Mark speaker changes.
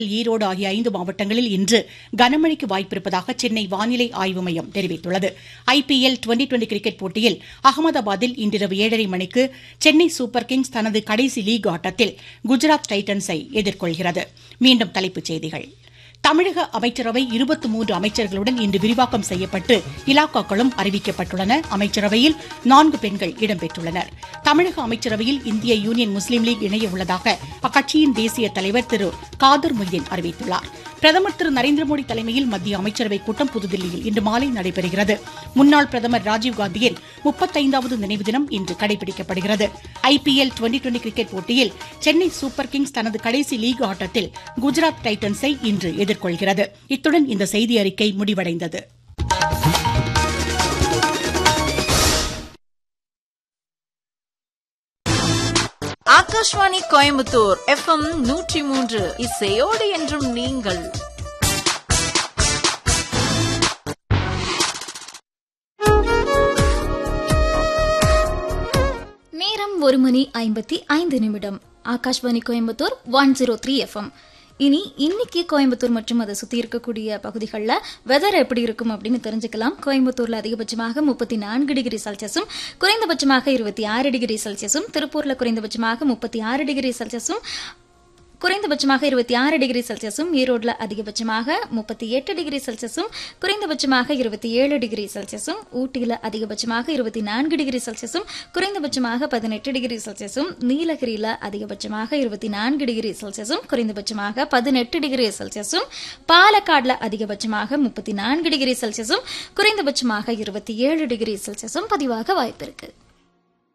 Speaker 1: ஈரோடு ஆகிய ஐந்து மாவட்டங்களில் இன்று கனமழைக்கு வாய்ப்பிருப்பதாக சென்னை வானிலை ஆய்வு மையம் தெரிவித்துள்ளது ஐபிஎல் டுவெண்டி டுவெண்டி கிரிக்கெட் போட்டியில் அகமதாபாத்தில் இன்றிரவு ஏழரை மணிக்கு சென்னை சூப்பர் கிங்ஸ் தனது கடைசி லீக் ஆட்டத்தில் குஜராத் டைட்டன்ஸை எதிர்கொள்கிறது மீண்டும் தலைப்புச் செய்திகள் தமிழக அமைச்சரவை இருபத்தி மூன்று அமைச்சர்களுடன் இன்று விரிவாக்கம் செய்யப்பட்டு இலாக்காக்களும் அறிவிக்கப்பட்டுள்ளன அமைச்சரவையில் நான்கு பெண்கள் இடம்பெற்றுள்ளனர் தமிழக அமைச்சரவையில் இந்திய யூனியன் முஸ்லீம் லீக் இணைய உள்ளதாக அக்கட்சியின் தேசிய தலைவர் திரு காதர் முய்தீன் அறிவித்துள்ளார் பிரதமர் திரு நரேந்திர மோடி தலைமையில் மத்திய அமைச்சரவைக் கூட்டம் புதுதில்லியில் இன்று மாலை நடைபெறுகிறது முன்னாள் பிரதமர் ராஜீவ்காந்தியின் முப்பத்தைந்தாவது நினைவு தினம் இன்று கடைபிடிக்கப்படுகிறது ஐபிஎல் டுவெண்டி டுவெண்டி கிரிக்கெட் போட்டியில் சென்னை சூப்பர் கிங்ஸ் தனது கடைசி லீக் ஆட்டத்தில் குஜராத் டைட்டன்ஸை இன்று எதிர்கொள்கிறது இத்துடன் இந்த செய்தி அறிக்கை முடிவடைந்தது
Speaker 2: ஆகாஷ்வாணி கோயம்புத்தூர் எஃப்எம் நூற்றி மூன்று இசையோடு என்றும் நீங்கள்
Speaker 3: நேரம் ஒரு மணி ஐம்பத்தி ஐந்து நிமிடம் Akashvani Coimbatore one zero three FM இனி இன்னைக்கு கோயம்புத்தூர் மற்றும் அதை சுத்தி இருக்கக்கூடிய பகுதிகளில் வெதர் எப்படி இருக்கும் அப்படின்னு தெரிஞ்சுக்கலாம் கோயம்புத்தூர்ல அதிகபட்சமாக முப்பத்தி நான்கு டிகிரி செல்சியஸும் குறைந்தபட்சமாக இருபத்தி ஆறு டிகிரி செல்சியஸும் திருப்பூர்ல குறைந்தபட்சமாக முப்பத்தி ஆறு டிகிரி செல்சியஸும் குறைந்தபட்சமாக இருபத்தி ஆறு டிகிரி செல்சியஸும் ஈரோடுல அதிகபட்சமாக முப்பத்தி எட்டு டிகிரி செல்சியஸும் குறைந்தபட்சமாக இருபத்தி ஏழு டிகிரி செல்சியஸும் ஊட்டியில அதிகபட்சமாக இருபத்தி நான்கு டிகிரி செல்சியஸும் குறைந்தபட்சமாக பதினெட்டு டிகிரி செல்சியஸும் நீலகிரியில அதிகபட்சமாக இருபத்தி நான்கு டிகிரி செல்சியஸும் குறைந்தபட்சமாக பதினெட்டு டிகிரி செல்சியஸும் பாலக்காடுல அதிகபட்சமாக முப்பத்தி நான்கு டிகிரி செல்சியஸும் குறைந்தபட்சமாக இருபத்தி ஏழு டிகிரி செல்சியஸும் பதிவாக வாய்ப்பிருக்கு